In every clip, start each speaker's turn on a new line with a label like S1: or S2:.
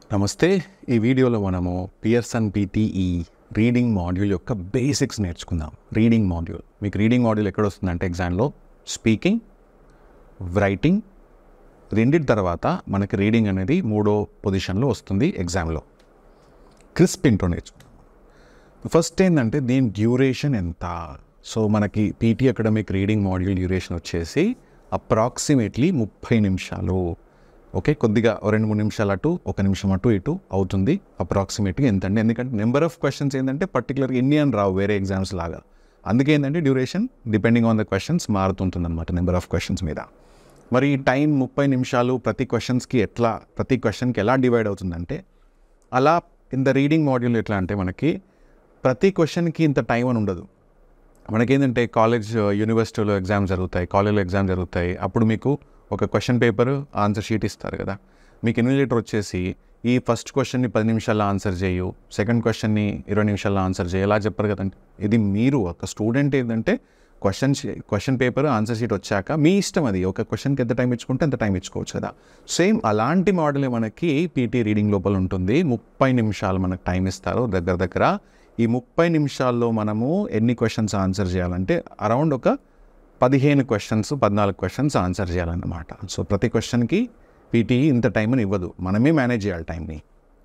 S1: నమస్తే ఈ వీడియోలో మనము పియర్సన్ పీటీఈ రీడింగ్ మాడ్యూల్ యొక్క బేసిక్స్ నేర్చుకుందాం రీడింగ్ మాడ్యూల్ మీకు రీడింగ్ మాడ్యూల్ ఎక్కడ వస్తుందంటే ఎగ్జామ్లో స్పీకింగ్ రైటింగ్ రెండిటి తర్వాత మనకి రీడింగ్ అనేది మూడో పొజిషన్లో వస్తుంది ఎగ్జామ్లో క్రిస్ప్ ఇంట్రో నేర్చుకుందాం ఫస్ట్ ఏంటంటే దీని డ్యూరేషన్ ఎంత సో మనకి PT academic reading module duration వచ్చేసి అప్రాక్సిమేట్లీ ముప్పై నిమిషాలు ఓకే కొద్దిగా ఓ రెండు మూడు నిమిషాలు అటు ఒక నిమిషం అటు ఇటు అవుతుంది అప్రాక్సిమేట్గా ఎంత అండి ఎందుకంటే నెంబర్ ఆఫ్ క్వశ్చన్స్ ఏంటంటే పర్టికులర్గా ఎన్ని అని రావు వేరే ఎగ్జామ్స్ లాగా అందుకే ఏంటంటే duration depending on the questions మారుతుంటుంది అనమాట నెంబర్ ఆఫ్ క్వశ్చన్స్ మీద మరి ఈ టైం ముప్పై నిమిషాలు ప్రతి క్వశ్చన్స్కి ఎట్లా ప్రతి క్వశ్చన్కి ఎలా డివైడ్ అవుతుందంటే అలా ఇన్ ద రీడింగ్ మాడ్యూల్ ఎట్లా అంటే మనకి ప్రతి క్వశ్చన్కి ఇంత టైం అని ఉండదు మనకేంటంటే కాలేజ్ యూనివర్సిటీలో ఎగ్జామ్స్ జరుగుతాయి కాలేజ్లో ఎగ్జామ్ జరుగుతాయి అప్పుడు మీకు ఒక క్వశ్చన్ పేపర్ ఆన్సర్ షీట్ ఇస్తారు కదా మీకు ఇన్విజిలేటర్ వచ్చేసి ఈ ఫస్ట్ క్వశ్చన్ని పది నిమిషాల్లో ఆన్సర్ చేయు సెకండ్ క్వశ్చన్ని ఇరవై నిమిషాల్లో ఆన్సర్ చేయి ఎలా చెప్పరు కదండి ఇది మీరు ఒక స్టూడెంట్ ఏంటంటే question question paper answer sheet వచ్చాక మీ ఇష్టం అది ఒక క్వశ్చన్కి ఎంత టైం ఇచ్చుకుంటే అంత టైం ఇచ్చుకోవచ్చు కదా సేమ్ అలాంటి మోడలే మనకి పీటీ రీడింగ్ లోపల ఉంటుంది ముప్పై నిమిషాలు మనకు టైం ఇస్తారు దగ్గర దగ్గర ఈ ముప్పై నిమిషాల్లో మనము ఎన్ని క్వశ్చన్స్ ఆన్సర్ చేయాలంటే అరౌండ్ ఒక పదిహేను క్వశ్చన్స్ పద్నాలుగు క్వశ్చన్స్ ఆన్సర్ చేయాలన్నమాట సో ప్రతి క్వశ్చన్కి పీటీఈ ఇంత టైంని ఇవ్వదు మనమే మేనేజ్ చేయాలి టైంని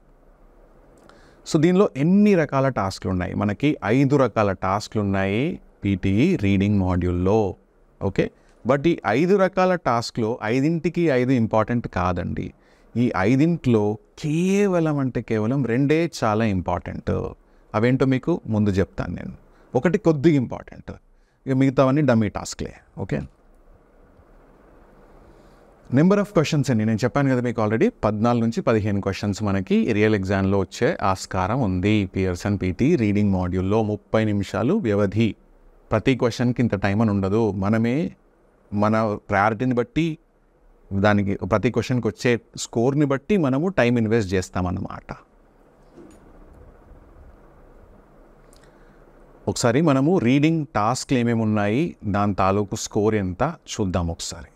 S1: సో దీనిలో ఎన్ని రకాల టాస్క్లు ఉన్నాయి మనకి ఐదు రకాల టాస్క్లు ఉన్నాయి పీటీఈ రీడింగ్ మాడ్యూల్లో ఓకే బట్ ఈ ఐదు రకాల టాస్క్లో ఐదింటికి ఐదు ఇంపార్టెంట్ కాదండి ఈ ఐదింట్లో కేవలం అంటే కేవలం రెండే చాలా ఇంపార్టెంట్ అవేంటో మీకు ముందు చెప్తాను నేను ఒకటి కొద్దిగా ఇంపార్టెంట్ ఇక మిగతావన్నీ డమ్మీ టాస్క్లే ఓకే నెంబర్ ఆఫ్ క్వశ్చన్స్ అండి నేను చెప్పాను కదా మీకు ఆల్రెడీ పద్నాలుగు నుంచి పదిహేను క్వశ్చన్స్ మనకి రియల్ ఎగ్జామ్లో వచ్చే ఆస్కారం ఉంది పియర్సన్ పీటీ రీడింగ్ మాడ్యూల్లో ముప్పై నిమిషాలు వ్యవధి ప్రతి క్వశ్చన్కి ఇంత టైం అని ఉండదు మనమే మన ప్రయారిటీని బట్టి దానికి ప్రతి క్వశ్చన్కి వచ్చే స్కోర్ని బట్టి మనము టైం ఇన్వెస్ట్ చేస్తామన్నమాట ఒకసారి మనము రీడింగ్ టాస్క్లు ఏమేమి ఉన్నాయి దాని తాలూకు స్కోర్ ఎంత చూద్దాం ఒకసారి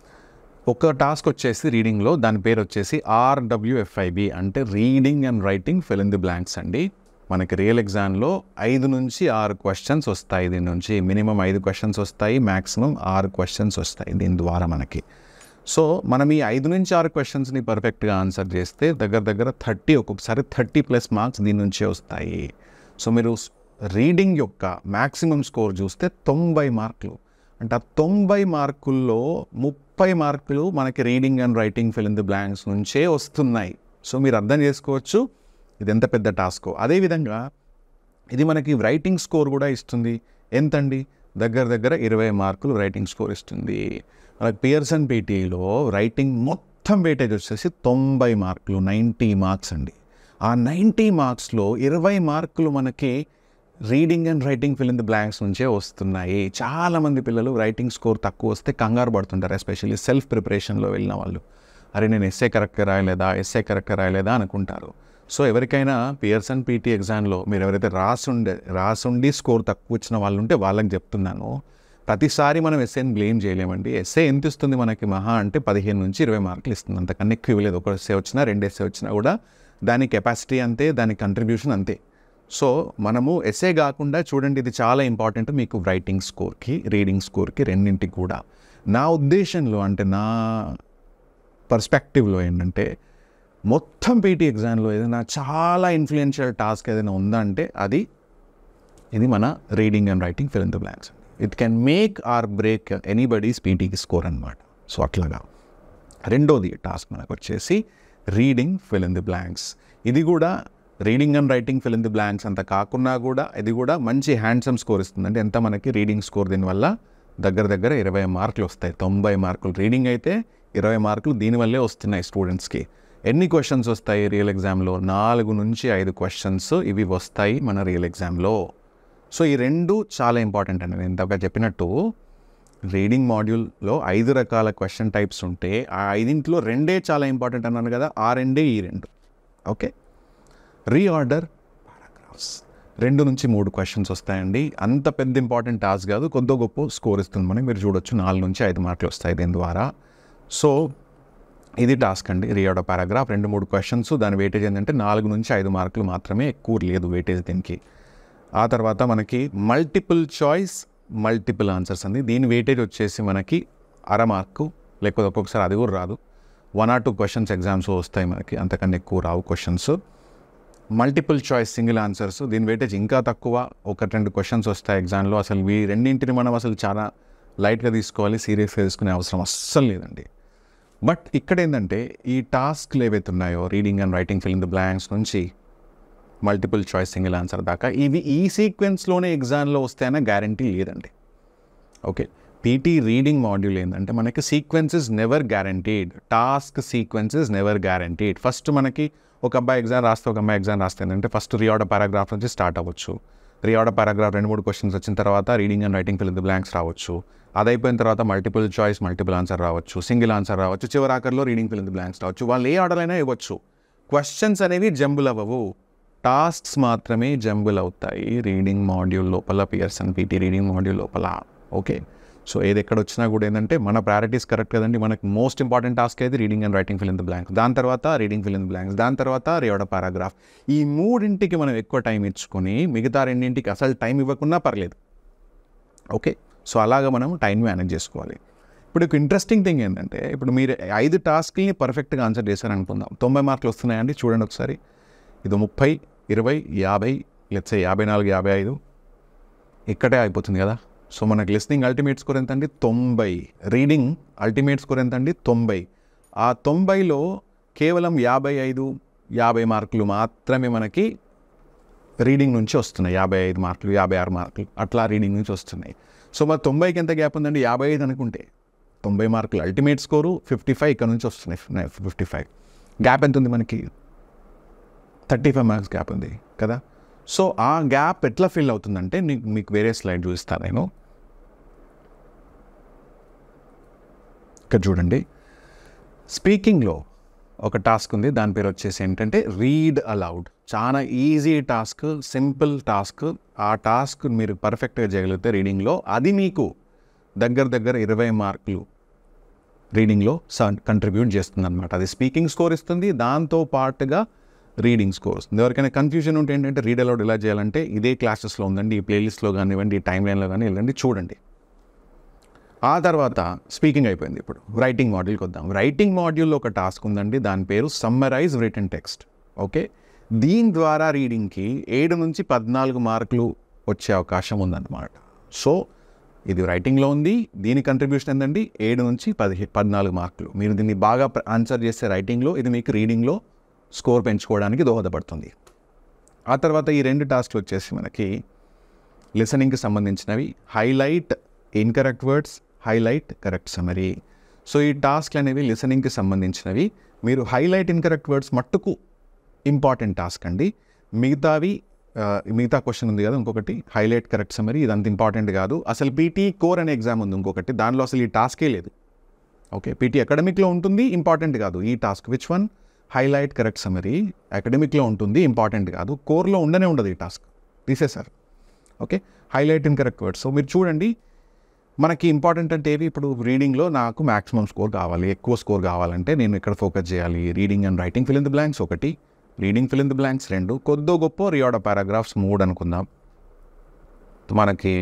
S1: ఒక టాస్క్ వచ్చేసి రీడింగ్లో దాని పేరు వచ్చేసి ఆర్డబ్ల్యూఎఫ్ఐబి అంటే reading and writing fill in the blanks అండి మనకి రియల్ ఎగ్జామ్లో ఐదు నుంచి ఆరు క్వశ్చన్స్ వస్తాయి దీని నుంచి మినిమం ఐదు క్వశ్చన్స్ వస్తాయి మ్యాక్సిమం ఆరు క్వశ్చన్స్ వస్తాయి దీని ద్వారా మనకి సో మనం ఈ ఐదు నుంచి ఆరు క్వశ్చన్స్ని పర్ఫెక్ట్గా ఆన్సర్ చేస్తే దగ్గర దగ్గర థర్టీ ఒక్కొక్కసారి థర్టీ ప్లస్ మార్క్స్ దీని నుంచే వస్తాయి సో మీరు రీడింగ్ యొక్క మ్యాక్సిమం స్కోర్ చూస్తే తొంభై మార్కులు అంటే ఆ తొంభై మార్కుల్లో ముప్పై మార్కులు మనకి reading and writing fill in the blanks నుంచే వస్తున్నాయి సో మీరు అర్థం చేసుకోవచ్చు ఇది ఎంత పెద్ద టాస్కో అదేవిధంగా ఇది మనకి రైటింగ్ స్కోర్ కూడా ఇస్తుంది ఎంతండి దగ్గర దగ్గర ఇరవై మార్కులు రైటింగ్ స్కోర్ ఇస్తుంది మనకి పియర్సన్ పీటీలో రైటింగ్ మొత్తం వెయిటేజ్ వచ్చేసి తొంభై మార్కులు నైంటీ మార్క్స్ అండి ఆ నైంటీ మార్క్స్లో ఇరవై మార్కులు మనకి reading and writing fill in the blanks నుంచే వస్తున్నాయి చాలామంది పిల్లలు రైటింగ్ స్కోర్ తక్కువ వస్తే కంగారు పడుతుంటారు ఎస్పెషల్లీ సెల్ఫ్ ప్రిపరేషన్లో వెళ్ళిన వాళ్ళు అరే నేను ఎస్ఏ కరెక్ట్గా రాయలేదా ఎస్ఏ కరెక్ట్గా రాయలేదా అనుకుంటారు సో ఎవరికైనా పియర్సన్ పీటీ ఎగ్జామ్లో మీరు ఎవరైతే రాసుండే రాసుండి స్కోర్ తక్కువ వచ్చిన వాళ్ళు ఉంటే వాళ్ళకి చెప్తున్నాను ప్రతిసారి మనం ఎస్ఏని బ్లేమ్ చేయలేమండి ఎస్ఏ ఎంత ఇస్తుంది మనకి మహా అంటే పదిహేను నుంచి ఇరవై మార్కులు ఇస్తుంది అంతకన్నా ఎక్కువ ఇవ్వలేదు ఒక ఎస్ఏ వచ్చినా రెండు ఎస్ఏ వచ్చినా కూడా దాని కెపాసిటీ అంతే దాని కంట్రిబ్యూషన్ అంతే సో మనము ఎస్ఏ కాకుండా చూడండి ఇది చాలా ఇంపార్టెంట్ మీకు రైటింగ్ స్కోర్కి రీడింగ్ స్కోర్కి రెండింటికి కూడా నా ఉద్దేశంలో అంటే నా పర్స్పెక్టివ్లో ఏంటంటే మొత్తం పీటీ ఎగ్జామ్లో ఏదైనా చాలా ఇన్ఫ్లుయెన్షియల్ టాస్క్ ఏదైనా ఉందా అంటే అది ఇది మన reading and writing fill in the blanks it can make or break anybody's పీటీకి స్కోర్ అనమాట సో అట్లాగా రెండోది టాస్క్ మనకు వచ్చేసి reading fill in the blanks ఇది కూడా reading and writing fill in the blanks అంత కాకుండా కూడా ఇది కూడా మంచి హ్యాండ్సమ్ స్కోర్ ఇస్తుంది అంటే ఎంత మనకి రీడింగ్ స్కోర్ దీనివల్ల దగ్గర దగ్గర ఇరవై మార్కులు వస్తాయి తొంభై మార్కులు రీడింగ్ అయితే ఇరవై మార్కులు దీనివల్లే వస్తున్నాయి స్టూడెంట్స్కి ఎన్ని క్వశ్చన్స్ వస్తాయి రియల్ ఎగ్జామ్లో నాలుగు నుంచి ఐదు క్వశ్చన్స్ ఇవి వస్తాయి మన రియల్ ఎగ్జామ్లో సో ఈ రెండు చాలా ఇంపార్టెంట్ అండి నేను ఇంతగా చెప్పినట్టు రీడింగ్ మాడ్యూల్లో ఐదు రకాల క్వశ్చన్ టైప్స్ ఉంటే ఆ ఐదింట్లో రెండే చాలా ఇంపార్టెంట్ అన్నాను కదా ఆ రెండే ఈ రెండు ఓకే రీఆర్డర్ పారాగ్రాఫ్స్ రెండు నుంచి మూడు క్వశ్చన్స్ వస్తాయండి అంత పెద్ద ఇంపార్టెంట్ టాస్క్ కాదు కొద్ది గొప్ప స్కోర్ ఇస్తుంది మనకి మీరు చూడొచ్చు నాలుగు నుంచి ఐదు మార్కులు వస్తాయి దీని ద్వారా సో ఇది టాస్క్ అండి రీఆడ పారాగ్రాఫ్ రెండు మూడు క్వశ్చన్స్ దాని వెయిటేజ్ ఏంటంటే నాలుగు నుంచి ఐదు మార్కులు మాత్రమే ఎక్కువ లేదు వెయిటేజ్ దీనికి ఆ తర్వాత మనకి మల్టిపుల్ చాయిస్ మల్టిపుల్ ఆన్సర్స్ అండి దీని వెయిటేజ్ వచ్చేసి మనకి అర మార్కు లేకపోతే ఒక్కొక్కసారి అది కూడా రాదు one or two questions exams వస్తాయి మనకి అంతకన్నా ఎక్కువ రావు questions multiple choice single answers దీని వెయిటేజ్ ఇంకా తక్కువ ఒకటి రెండు క్వశ్చన్స్ వస్తాయి ఎగ్జామ్లో అసలు వీ రెండింటిని మనం అసలు చాలా లైట్గా తీసుకోవాలి సీరియస్గా తీసుకునే అవసరం అస్సలు లేదండి బట్ ఇక్కడ ఏంటంటే ఈ టాస్క్లు ఏవైతే ఉన్నాయో reading and writing fill in the blanks నుంచి మల్టిపుల్ చాయిస్ సింగిల్ ఆన్సర్ దాకా ఇవి ఈ సీక్వెన్స్లోనే ఎగ్జామ్లో వస్తాయన్న గ్యారంటీ లేదండి ఓకే పీటీ రీడింగ్ మాడ్యూల్ ఏంటంటే మనకి sequences never guaranteed task sequences never guaranteed first మనకి ఒక అబ్బాయి ఎగ్జామ్ రాస్తే ఒక అమ్మాయి ఎగ్జామ్ రాస్తే ఏంటంటే ఫస్ట్ రీఆర్డర్ పారాగ్రాఫ్ నుంచి స్టార్ట్ అవ్వచ్చు రీఆర్డర్ పారాగ్రాఫ్ రెండు మూడు క్వశ్చన్స్ వచ్చిన తర్వాత reading and writing fill the blanks రావచ్చు అది అయిపోయిన తర్వాత మల్టిపుల్ చాయిస్ మల్టిపుల్ ఆన్సర్ రావచ్చు సింగిల్ ఆన్సర్ రావచ్చు చివరి ఆఖరిలో రీడింగ్ ఫిల్ ద బ్లాంక్స్ రావచ్చు వాళ్ళు ఏ ఆర్డర్ అయినా ఇవ్వచ్చు క్వశ్చన్స్ అనేవి జంబుల్ అవ్వవు టాస్క్స్ మాత్రమే జంబుల్ అవుతాయి రీడింగ్ మాడ్యూల్ లోపల పియర్సన్ పీటీ రీడింగ్ మాడ్యూల్ లోపల ఓకే సో ఏది ఎక్కడ వచ్చినా కూడా ఏంటంటే మన ప్రయారిటీస్ కరెక్ట్ కదండి మనకి మోస్ట్ ఇంపార్టెంట్ టాస్క్ అయితే reading and writing fill in the blank దాని తర్వాత reading fill in the blanks దాని తర్వాత రియోడ పారాగ్రాఫ్ ఈ మూడింటికి మనం ఎక్కువ టైం ఇచ్చుకొని మిగతా రెండింటికి అసలు టైం ఇవ్వకున్నా పర్లేదు ఓకే సో అలాగా మనం టైం మేనేజ్ చేసుకోవాలి ఇప్పుడు ఒక ఇంట్రెస్టింగ్ థింగ్ ఏంటంటే ఇప్పుడు మీరు ఐదు టాస్క్ని పర్ఫెక్ట్గా ఆన్సర్ చేశారనుకుందాం తొంభై మార్కులు వస్తున్నాయండి చూడండి ఒకసారి ఇది ముప్పై ఇరవై యాభై లెట్స్ యాభై నాలుగు యాభై ఐదు ఇక్కడే అయిపోతుంది కదా సో మనకి లిస్నింగ్ అల్టిమేట్ స్కోర్ ఎంత అండి తొంభై రీడింగ్ అల్టిమేట్ స్కోర్ ఎంత అండి తొంభై ఆ తొంభైలో కేవలం యాభై ఐదు యాభై మార్కులు మాత్రమే మనకి రీడింగ్ నుంచి వస్తున్నాయి యాభై ఐదు మార్కులు యాభై ఆరు మార్కులు అట్లా రీడింగ్ నుంచి వస్తున్నాయి సో మరి తొంభైకి ఎంత గ్యాప్ ఉందండి యాభై ఐదు అనుకుంటే తొంభై మార్కులు అల్టిమేట్ స్కోరు ఫిఫ్టీ ఫైవ్ ఇక్కడ నుంచి వస్తున్నాయి ఫిఫ్టీ ఫైవ్ గ్యాప్ ఎంత ఉంది మనకి థర్టీ ఫైవ్ మార్క్స్ గ్యాప్ ఉంది కదా సో ఆ గ్యాప్ ఎట్లా ఫిల్ అవుతుందంటే నీకు మీకు వేరే స్లైడ్ చూపిస్తాను నేను ఇక్కడ చూడండి స్పీకింగ్లో ఒక టాస్క్ ఉంది దాని పేరు వచ్చేసి ఏంటంటే రీడ్ అలౌడ్ చాలా ఈజీ టాస్క్ సింపుల్ టాస్క్ ఆ టాస్క్ మీరు పర్ఫెక్ట్గా చేయగలిగితే రీడింగ్లో అది మీకు దగ్గర దగ్గర ఇరవై మార్కులు రీడింగ్లో కంట్రిబ్యూట్ చేస్తుంది అనమాట అది స్పీకింగ్ స్కోర్ ఇస్తుంది దాంతో పాటుగా రీడింగ్ స్కోర్స్ ఎవరికైనా కన్ఫ్యూజన్ ఉంటే ఏంటంటే రీడ్ అలౌడ్ ఎలా చేయాలంటే ఇదే క్లాసెస్లో ఉందండి ఈ ప్లేలిస్ట్లో కానివ్వండి ఈ టైం లైన్లో కానీ వెళ్ళండి చూడండి ఆ తర్వాత స్పీకింగ్ అయిపోయింది ఇప్పుడు రైటింగ్ మాడ్యూల్కి వద్దాం రైటింగ్ మాడ్యూల్లో ఒక టాస్క్ ఉందండి దాని పేరు సమ్మరైజ్ రిటర్న్ టెక్స్ట్ ఓకే దీని ద్వారా రీడింగ్కి ఏడు నుంచి పద్నాలుగు మార్కులు వచ్చే అవకాశం ఉందన్నమాట సో ఇది రైటింగ్లో ఉంది దీని కంట్రిబ్యూషన్ ఏంటండి ఏడు నుంచి పదిహే పద్నాలుగు మార్కులు మీరు దీన్ని బాగా ఆన్సర్ చేస్తే రైటింగ్లో ఇది మీకు రీడింగ్లో స్కోర్ పెంచుకోవడానికి దోహదపడుతుంది ఆ తర్వాత ఈ రెండు టాస్క్లు వచ్చేసి మనకి లిసనింగ్కి సంబంధించినవి highlight incorrect words highlight correct summary so ఈ టాస్క్లు అనేవి లిసనింగ్కి సంబంధించినవి మీరు హైలైట్ ఇన్కరెక్ట్ వర్డ్స్ మట్టుకు ఇంపార్టెంట్ టాస్క్ అండి మిగతావి ఆ, మిగతా క్వశ్చన్ ఉంది కదా ఇంకొకటి హైలైట్ కరెక్ట్ సమరీ ఇది అంత ఇంపార్టెంట్ కాదు అసలు పీటీ కోర్ అనే ఎగ్జామ్ ఉంది ఇంకొకటి దానిలో అసలు ఈ టాస్కే లేదు ఓకే పీటీ అకాడమిక్లో ఉంటుంది ఇంపార్టెంట్ కాదు ఈ task which one highlight correct summary అకాడమిక్లో ఉంటుంది ఇంపార్టెంట్ కాదు కోర్లో ఉండనే ఉండదు ఈ టాస్క్ తీసేశారు okay highlight incorrect words so మీరు చూడండి మనకి ఇంపార్టెంట్ అంటే ఏవి ఇప్పుడు రీడింగ్లో నాకు మ్యాక్సిమం స్కోర్ కావాలి ఎక్కువ స్కోర్ కావాలంటే నేను ఇక్కడ ఫోకస్ చేయాలి reading and writing fill in the blanks ఒకటి reading fill in the blanks రెండు కొద్దో గొప్ప రియాడ పారాగ్రాఫ్స్ మూడు అనుకుందాం మనకి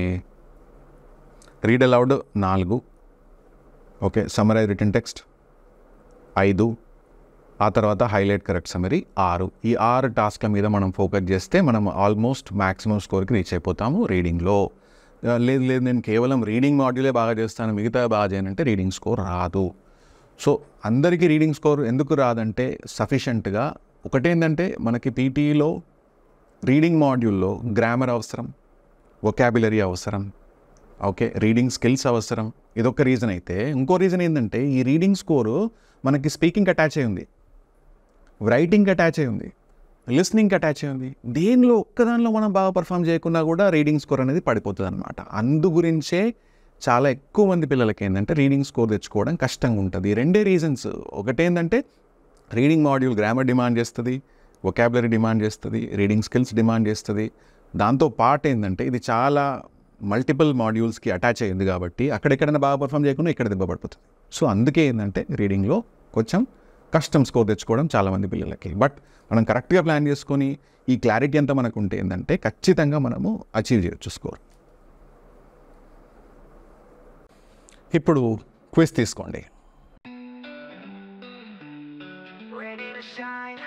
S1: రీడ్ అలౌడ్ నాలుగు ఓకే సమరైజ్ రిటర్న్ టెక్స్ట్ ఐదు ఆ తర్వాత హైలైట్ కరెక్ట్ సమరీ ఆరు ఈ ఆరు టాస్క్ల మీద మనం ఫోకస్ చేస్తే మనం ఆల్మోస్ట్ మ్యాక్సిమం స్కోర్కి రీచ్ అయిపోతాము రీడింగ్లో ఆ, లేదు లేదు నేను కేవలం రీడింగ్ మాడ్యూలే బాగా చేస్తాను మిగతా బాగా చేయనంటే రీడింగ్ స్కోర్ రాదు సో అందరికీ రీడింగ్ స్కోర్ ఎందుకు రాదంటే సఫిషియెంట్గా ఒకటేంటంటే మనకి పీటీలో రీడింగ్ మాడ్యూల్లో గ్రామర్ అవసరం వొకాబులరీ అవసరం ఓకే రీడింగ్ స్కిల్స్ అవసరం ఇదొక రీజన్ అయితే ఇంకో రీజన్ ఏంటంటే ఈ రీడింగ్ స్కోరు మనకి స్పీకింగ్ అటాచ్ అయి ఉంది రైటింగ్ అటాచ్ అయి ఉంది లిస్నింగ్ అటాచ్ అయి ఉంది దేనిలో ఒక్కదానిలో మనం బాగా పర్ఫామ్ చేయకున్నా కూడా రీడింగ్ స్కోర్ అనేది పడిపోతుంది అనమాట అందు గురించే చాలా ఎక్కువ మంది పిల్లలకి ఏంటంటే రీడింగ్ స్కోర్ తెచ్చుకోవడం కష్టంగా ఉంటుంది రెండే రీజన్స్ ఒకటేంటంటే రీడింగ్ మాడ్యూల్ గ్రామర్ డిమాండ్ చేస్తుంది వొకాబులరీ డిమాండ్ చేస్తుంది రీడింగ్ స్కిల్స్ డిమాండ్ చేస్తుంది దాంతో పాటు ఏంటంటే ఇది చాలా మల్టిపుల్ మాడ్యూల్స్కి అటాచ్ అయ్యింది కాబట్టి అక్కడెక్కడైనా బాగా పర్ఫామ్ చేయకుండా ఇక్కడ దెబ్బ పడిపోతుంది సో అందుకే ఏంటంటే రీడింగ్లో కొంచెం కష్టం స్కోర్ తెచ్చుకోవడం చాలామంది పిల్లలకి బట్ మనం కరెక్ట్గా ప్లాన్ చేసుకొని ఈ క్లారిటీ అంతా మనకు ఉంటే ఏంటంటే ఖచ్చితంగా మనము అచీవ్ చేయొచ్చు స్కోర్ ఇప్పుడు క్విజ్ తీసుకోండి
S2: ready to shine.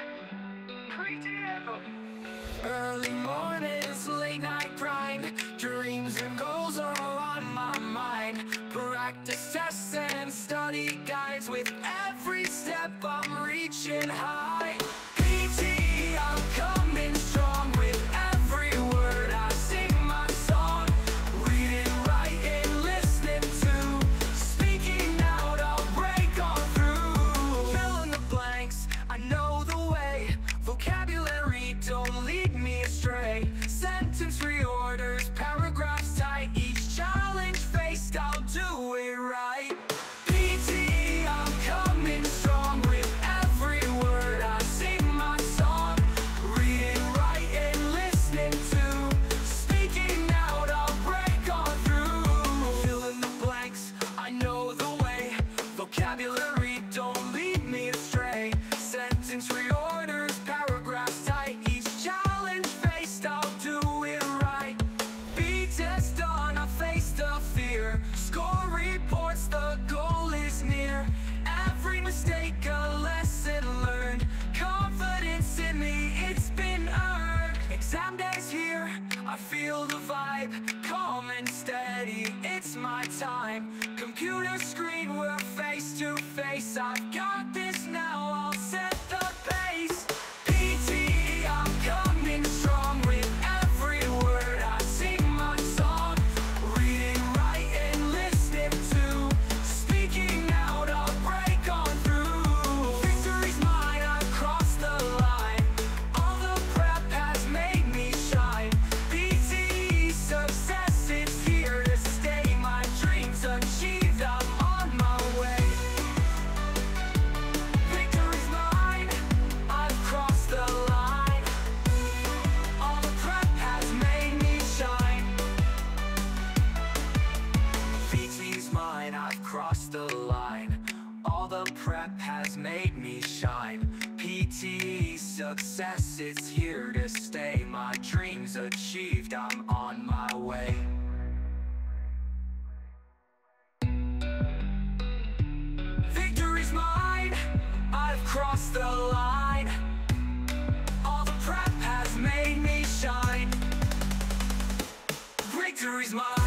S2: Early mornings, late night grind, dreams and goals are on my mind. Practice tests and study guides. With every step, I'm reaching high. PT, I'm coming strong. With every word, I sing my song. Reading, writing, listening to, speaking out, I'll break on through. Fill in the blanks, I know the way. Vocabulary don't lead me astray. Sentence reorders, paragraphs tight. Each challenge faced, I'll do it right. PT, I'm coming strong with every word. I sing my song. Reading, writing, listening to, speaking out, I'll break on through. Fill in the blanks, I know the way. Vocabulary don't lead me astray. Sentence reorders, paragraphs tight. Each challenge faced, I'll do it right. Be test on, I face the fear. Score reports, the goal is near. Every mistake, a lesson learned. Confidence in me, it's been earned. Exam days here, I feel the vibe. Calm and steady, it's my time. Computer screen, we're face to face. I've got this now, I'll set the pace. PT, I'm coming strong with every word. I sing my song. Reading, writing, listening to. Speaking out, I'll break on through. Victory's mine, I've crossed the line. All the prep has made me shine. PT success, it's here to stay. My dreams achieved, I'm on my way. Victory's mine, I've crossed the line. All the prep has made me shine. VT's mine, I've crossed the line. All the prep has made me shine. PT success, it's here to stay. My dreams achieved, I'm on my way. Victory's mine, I've crossed the line. All the prep has made me shine. Victory's mine.